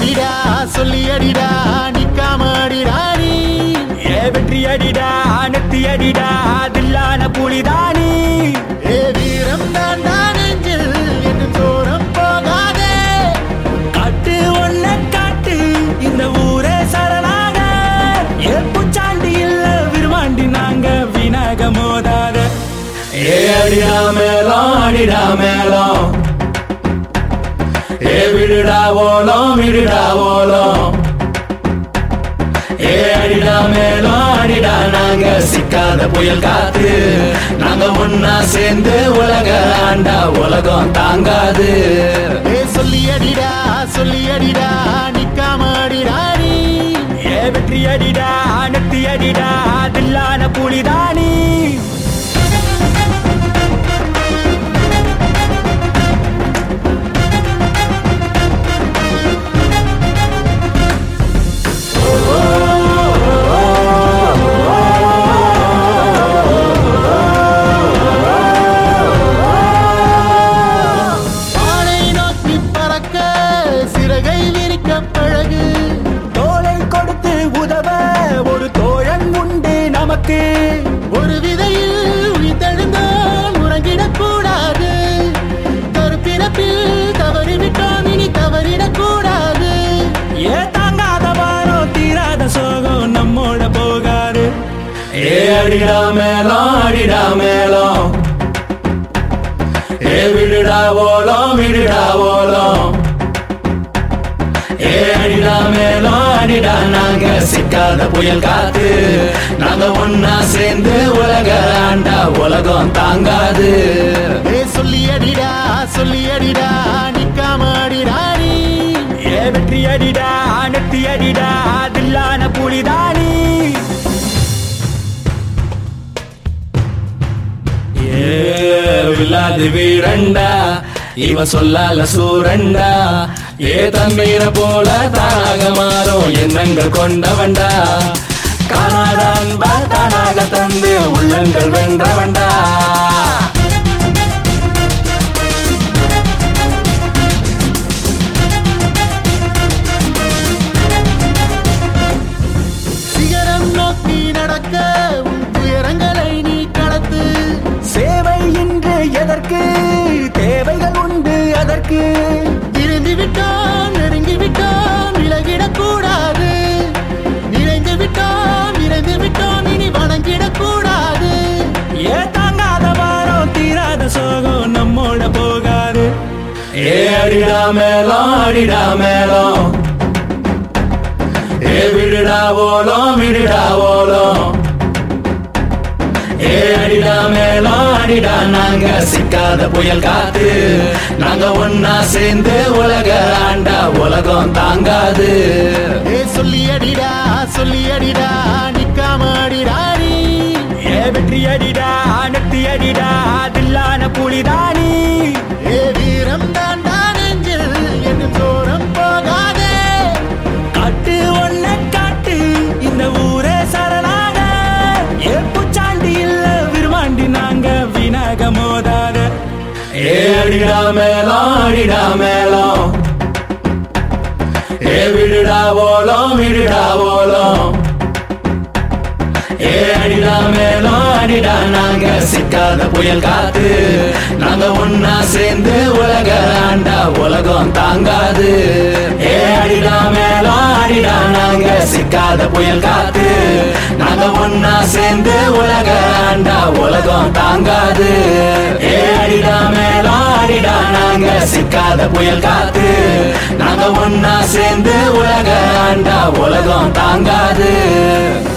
அடிடா சொல்லி அடிடா நிக்காம அடிடா நீ ஏ வெற்றி அடிடா நெத்தி அடிடா தில்லான புலிதானி ஏ வீரம் தாண்டா நெஞ்சில் என்று தூரம் போகாதே காட்டு ஒன்ன காட்டு இந்த ஊரே சரணாக ஏ புச்சாண்டி இல்ல விருமாண்டி நாங்க வினாக மோதாத ஏ அடிடா மேளம் அடிடா மேளம் ஏ விடுடா ஓலம் விடுடா ஓலம் ஏ அடிடா மேளம் அடிடா நாங்க சிக்காத புயல் காத்து நாங்க ஒன்னா சேர்ந்து உலக ஆண்டா உலகம் தாங்காது ஏ சொல்லி அடிடா சொல்லி அடிடா நிக்காம அடிடா நீ ஏ வெற்றி அடிடா நெத்தி அடிடா தில்லான புலிதானி வானை நோக்கி பறக்க சிறகை விரிக்க பழகு தோளை கொடுத்து உதவ ஒரு தோழன் உண்டு நமக்கு ஒரு விதையில் உயிர்த்தெழுந்தால் உறங்கிடக் கூடாது கருப்பிறப்பில் தவறிவிட்டோம் இனி தவறிடக் கூடாது ஏ தாங்காத வாரோ தீராத சோகம் நம்மோட போகாது ஏ அடிடா மேளம் அடிடா மேளம் ஏ விடுடா ஓலம் விடுடா ஓலம் ஏ அடிடா மேளம் அடிடா நாங்க சிக்காத புயல் காத்து நாங்க ஒன்னா சேர்ந்து உலக ஆண்டா உலகம் தாங்காது ஏ சொல்லி அடிடா சொல்லி அடிடா நிக்காம அடிடா நீ ஏ வெற்றி அடிடா நெத்தி அடிடா தில்லான புலிதானி ஏ வில்லாது வீரண்டா இவ சொல்லால சூரண்டா ஏ தண்ணீர போல தானாக மாறும் எண்ணங்கள் கொண்டவண்டா காணாத அன்பா தானாக தந்து உள்ளங்கள் வென்றவண்டா சிகரம் நோக்கி நடக்க உன் துயரங்களை நீ கடத்து சேவை இன்று எதற்கு தேவைகள் உண்டு அதற்கு இருந்து விட்டோம் நெருங்கி விட்டோம் விலகிடக் கூடாது நிறைந்து விட்டோம் நிறைந்து விட்டோம் இனி வணங்கிடக் கூடாது ஏ தாங்காத வாரோ தீராத சோகம் நம்மோட போகாது ஏ அடிடா மேளம் அடிடா மேளம் ஏ விடுடா ஓலம் விடுடா ஓலம் ஏ அடிடா மேளம் அடிடா நாங்க சிக்காத புயல் காத்து நாங்க ஒன்னா சேர்ந்து உலக ஆண்டா உலகம் தாங்காது ஏ சொல்லி அடிடா சொல்லி அடிடா நிக்காம அடிடா நீ ஏ வெற்றி அடிடா நெத்தி அடிடா தில்லான புலிதானி ஏ வீரம் தாண்டா நெஞ்சில் என்று தூரம் போகாதே காட்டு ஒன்ன காட்டு இந்த ஊரே சரணாக ஏ புச்சாண்டி இல்ல விருமாண்டி நாங்க வினாக மோதாத ஏ அடிடா மேளம் அடிடா மேளம் ஏ விடுடா ஓலம் விடுடா ஓலம் ஏ அடிடா மேளம் அடிடா நாங்க சிக்காத புயல் காத்து நாங்க ஒன்னா சேர்ந்து உலக ஆண்டா உலகம் தாங்காது ஏ அடிடா மேளம் அடிடா நாங்க சிக்காத புயல் காத்து நாங்க ஒன்னா சேர்ந்து உலக ஆண்டா உலகம் தாங்காது ஏ அடிடா மேளம் அடிடா நாங்க சிக்காத புயல் காத்து நாங்க ஒன்னா சேர்ந்து உலக ஆண்டா உலகம் தாங்காது